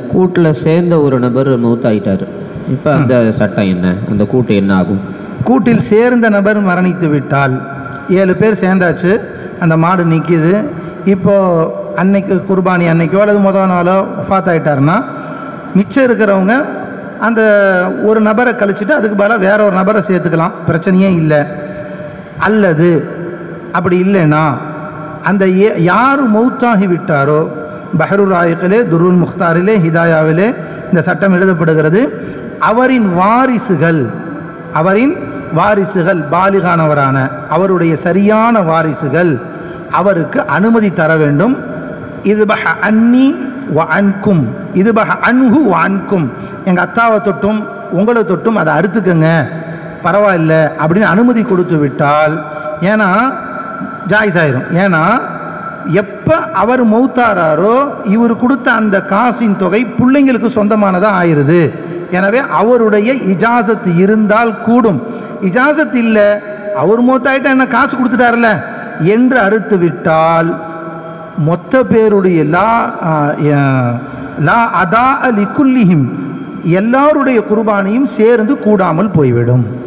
கூட்டில் சேர்ந்த ஒரு நபர் மௌத்தாயிட்டார் இப்போ அந்த சட்டம் என்ன அந்த கூட்டு என்ன ஆகும் கூட்டில் சேர்ந்த நபர் மரணித்து விட்டால் ஏழு பேர் சேர்ந்தாச்சு அந்த மாடு நிற்கிது இப்போ அன்னைக்கு குர்பானி அன்னைக்கோ அல்லது முதல் நாளோ ஃபாத் ஆயிட்டாருன்னா மிச்சம் இருக்கிறவங்க அந்த ஒரு நபரை கழிச்சிட்டு அதுக்கு பதிலாக வேற ஒரு நபரை சேர்த்துக்கலாம் பிரச்சனையே இல்லை அல்லது அப்படி இல்லைன்னா அந்த ஏ- யார் மௌத்தாகி விட்டாரோ பஹரு ராயிக்கிலே துருல் முக்தாரிலே ஹிதாயாவிலே இந்த சட்டம் எழுதப்படுகிறது அவரின் வாரிசுகள் அவரின் வாரிசுகள் பாலிகானவரான அவருடைய சரியான வாரிசுகள் அவருக்கு அனுமதி தர வேண்டும் இது பஹ அன்னி வ அன்கும் இது பஹ அன்ஹு வ அன்கும் எங்கள் அத்தாவை தொட்டும் உங்களை தொட்டும் அதை அறுத்துக்கங்க பரவாயில்ல அப்படின்னு அனுமதி கொடுத்து விட்டால் ஏன்னா ஜாயிஸ் ஆயிரும் ஏன்னா எப்போ அவர் மௌத்தாராரோ இவர் கொடுத்த அந்த காசின் தொகை பிள்ளைங்களுக்கு சொந்தமானதாக ஆயிடுது எனவே அவருடைய இஜாசத் இருந்தால் கூடும் இஜாசத் இல்லை அவர் மௌத்தாயிட்டா என்ன காசு கொடுத்துட்டார்ல என்று அறுத்து விட்டால் மொத்த பேருடைய லா ஆ, ஆ, லா அதா அலி குல்லிஹிம் எல்லாருடைய குர்பானியும் சேர்ந்து கூடாமல் போய்விடும்